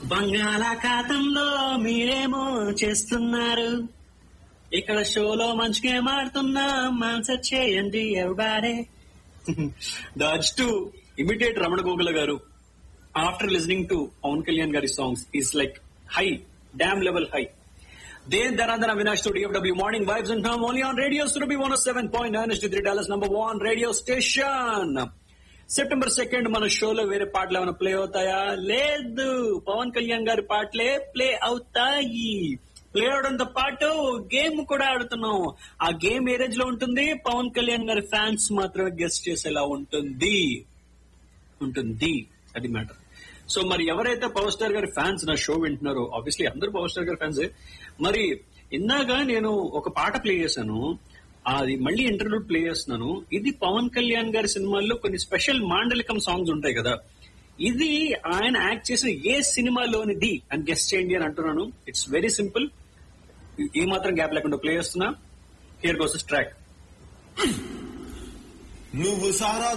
బంగాళాఖాతంలో మీరేమో చేస్తున్నారు ఇక్కడ షోలో మంచిగా మాడుతున్నా మాన్సర్ చేయండి ఎవడాడే that's to imitate Ramana Gogula గారు after listening to Pawan Kalyan గారి songs is like high dam level high then ధనాధన అవినాష్ తో డిఎఫ్డబ్ల్యూ మార్నింగ్ వైబ్స్ అంటాం only on radio Surabhi one seven point nine three dollars number one radio station September second మన షోలో వేరే పాటలు ఏమైనా ప్లే అవుతాయా లేదు పవన్ కళ్యాణ్ గారి పాటలే ప్లే అవుతాయి ప్లే అవడంతో పాటు గేమ్ కూడా ఆడుతున్నాం ఆ గేమ్ ఏ రేంజ్ లో ఉంటుంది పవన్ కళ్యాణ్ గారి ఫ్యాన్స్ మాత్రమే గెస్ట్ చేసేలా ఉంటుంది ఉంటుంది అది మ్యాటర్ సో మరి ఎవరైతే పవర్ స్టార్ గారి ఫ్యాన్స్ నా షో వింటున్నారో ఆబ్వియస్లీ అందరూ పవర్ స్టార్ గారి ఫ్యాన్స్ మరి ఇందాక నేను ఒక పాట ప్లే చేశాను అది మళ్ళీ ఇంటర్వ్యూ ప్లే చేస్తున్నాను ఇది పవన్ కళ్యాణ్ గారి సినిమాల్లో కొన్ని స్పెషల్ మాండలికం సాంగ్స్ ఉంటాయి కదా ఇది ఆయన యాక్ట్ చేసిన ఏ సినిమాలోనిది అని గెస్ట్ చేయండి అని అంటున్నాను ఇట్స్ వెరీ సింపుల్ ఏ మాత్రం గ్యాప్ లేకుండా ప్లే చేస్తున్నా హియర్ గోస్ ట్రాక్ నువ్వు సారా